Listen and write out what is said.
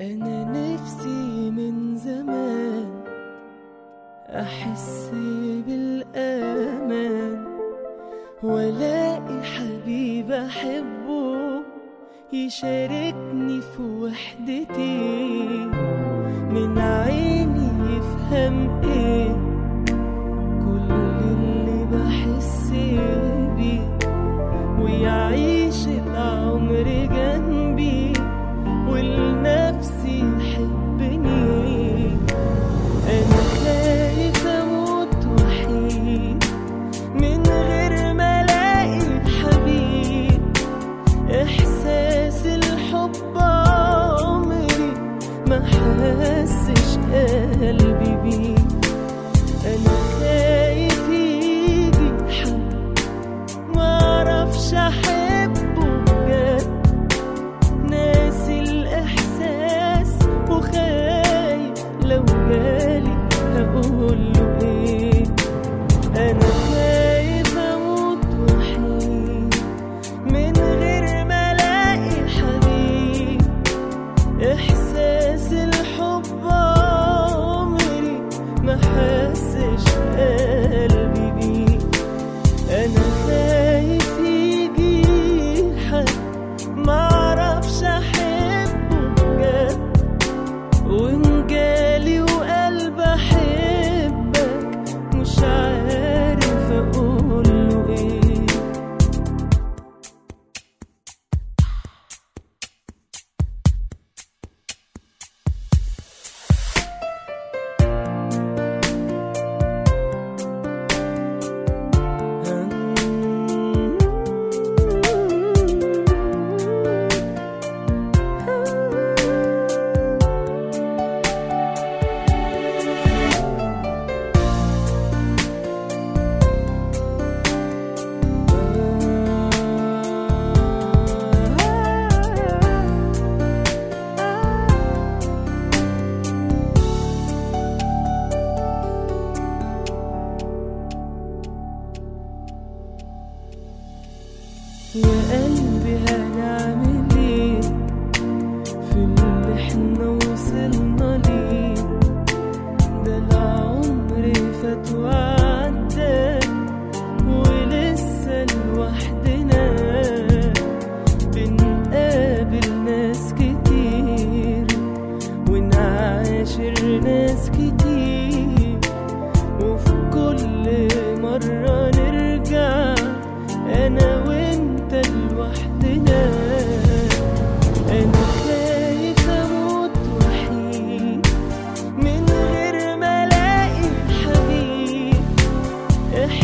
أنا نفسي من زمان أحس بالأمان وألاقي حبيب أحبه يشاركني في وحدتي من عيني يفهم إيه كل اللي بحس بيه ويعيش العمر جنبي ولنفسي يحبني أنا خايف أموت وحيد من غير ما ألاقي حبيب إحساس الحب عمري ما حسش قلبي بيه أنا خايف يجي حد معرفش أحبه بجد ناسي الإحساس وخايف لو جالي هقوله إيه أنا خايف أموت وحيد من غير ما ألاقي حبيب إحساس الحب عمري ما حسش قلبي بيه أنا خايف يجي حد معرفش أحبه بجد وإن جالي وقلب أحبك مش عارف أقوله إيه يا قلبي هنعمل ايه في اللي احنا وصلنا ليه ده العمر فات وعدى ولسه لوحدنا بنقابل ناس كتير ونعاشر ناس كتير وفي كل مرة نرجع أنا وأنت لوحدنا أنا خايف أموت وحيد من غير ما ألاقي حبيب